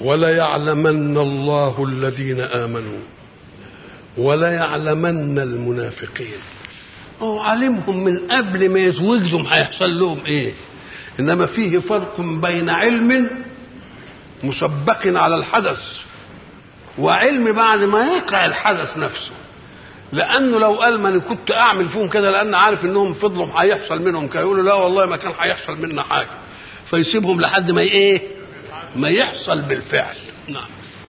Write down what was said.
وليعلمن الله الذين آمنوا وليعلمن المنافقين هو علمهم من قبل ما يزوجهم هيحصل لهم ايه انما فيه فرق بين علم مسبق على الحدث وعلم بعد ما يقع الحدث نفسه لانه لو قال ما انا كنت اعمل فيهم كده لان عارف انهم فضلوا هيحصل منهم كده يقولوا لا والله ما كان هيحصل منا حاجه فيسيبهم لحد ما ايه ما يحصل بالفعل نعم